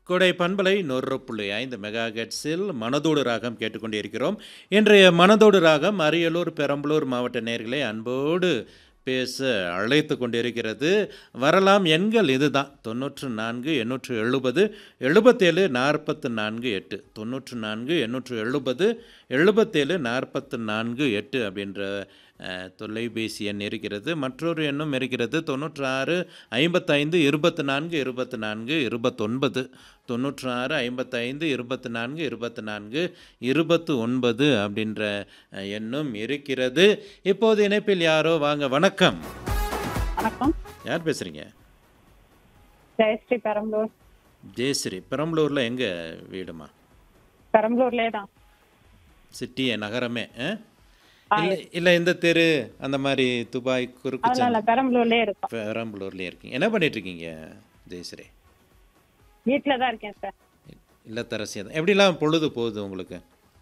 கொடை பண்பலை நூறு புள்ளி ஐந்து மெகா ஹெட்ஸில் மனதோடு ராகம் கேட்டுக்கொண்டிருக்கிறோம் இன்றைய மனதோடு ராகம் அரியலூர் பெரம்பலூர் மாவட்ட நேயர்களை அன்போடு பேச அழைத்து கொண்டிருக்கிறது வரலாம் எண்கள் இதுதான் தொண்ணூற்று நான்கு எண்ணூற்று எழுபது எழுபத்தேழு நாற்பத்து நான்கு எட்டு தொண்ணூற்று நான்கு எண்ணூற்று எழுபது எழுபத்தேழு நாற்பத்து நான்கு எட்டு அப்படின்ற அஹ், தொலைபேசி எண் இருக்கிறது மற்றொரு எண்ணும் இருக்கிறது தொண்ணூற்று ஆறு ஐம்பத்தைந்து இருபத்தி நான்கு இருபத்தி நான்கு இருபத்தொன்பது தொண்ணூற்று ஆறு ஐம்பத்தைந்து இருபத்தி நான்கு இருபத்தி நான்கு இருபத்து ஒன்பது அப்படின்ற அஹ், எண்ணும் இருக்கிறது இப்போது இணைப்பில் யாரோ வாங்க வணக்கம் வணக்கம் யார் பேசுகிறீங்க ஜெயஸ்ரீ பெரம்பலூர் ஜெயஸ்ரீ பெரம்பலூரில் எங்கே வீடுமா பெரம்பலூர்லயே தான் சிட்டி நகரமே ஆ? இல்லை இல்லை இந்த தெரு அந்த மாதிரி துபாய் குறுக்கு அதனால இல்ல பெரம்பலூர்லயே இருக்கோம் பெரம்பலூர்லேயே இருக்கீங்க என்ன பண்ணிட்டு இருக்கீங்க ஜெயஸ்ரீ வீட்டுல தான் இருக்கேன் சார் இல்லத்தரசியா தான் எப்படிலாம் பொழுது போகுது உங்களுக்கு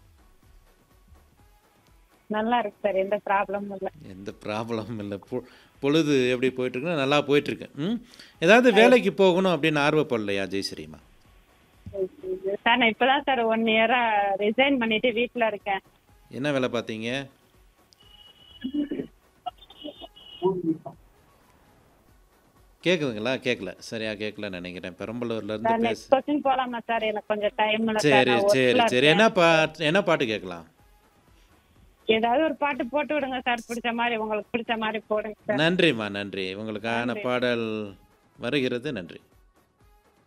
நல்லா இருக்கு சார் எந்த ப்ராப்ளமும் இல்லை எந்த ப்ராப்ளமும் இல்லை பொ பொழுது எப்படி போயிட்டுருக்குன்னா நல்லா போயிட்டுருக்கு ம் ஏதாவது வேலைக்கு போகணும் அப்படின்னு ஆர்வப்படலையா ஜெயஸ்ரீமா சார் நான் இப்பதான் சார் ஒன் இயரா ரிசைன் பண்ணிட்டு வீட்டுல இருக்கேன் என்ன வேலை பார்த்தீங்க கேட்குதுங்களா கேட்கல சரியா கேட்கல நினைக்கிறேன் பெரம்பலூர்ல இருந்து சார் பேச நெக்ஸ்ட் கொஸ்டின் போலாமா சார் எனக்கு கொஞ்சம் டைம் இல்லை சார் சரி நான் சரி workல சரி இருக்கேன். என்ன பாட்டு என்ன பாட்டு கேட்கலாம் ஏதாவது ஒரு பாட்டு போட்டு விடுங்க சார் பிடிச்ச மாதிரி உங்களுக்கு பிடிச்ச மாதிரி போடுங்க சார் நன்றிம்மா நன்றி உங்களுக்கான பாடல் வருகிறது நன்றி